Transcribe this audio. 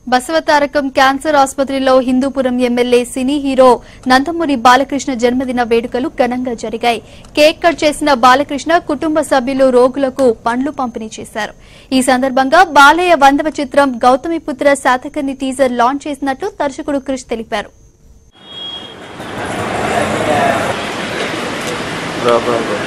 Basavatarakam cancer ఆసుపత్రిలో Hindupur MLA cine hero Nandamuri Balakrishna జన్మదిన వేడుకలు ఘనంగా జరిగాయి కేక్ కట్ చేసిన బాలకృష్ణ కుటుంబ సభ్యులు రోగులకు పండ్లు పంపిణీ చేశారు ఈ సందర్భంగా బాలయ్య వందవ చిత్రం గౌతమిపుత్ర శాతకర్ణి టీజర్ లాంచ్ చేసినట్లు దర్శకుడు క్రిష్ తెలిపారు బ్రో బ్రో బ్రో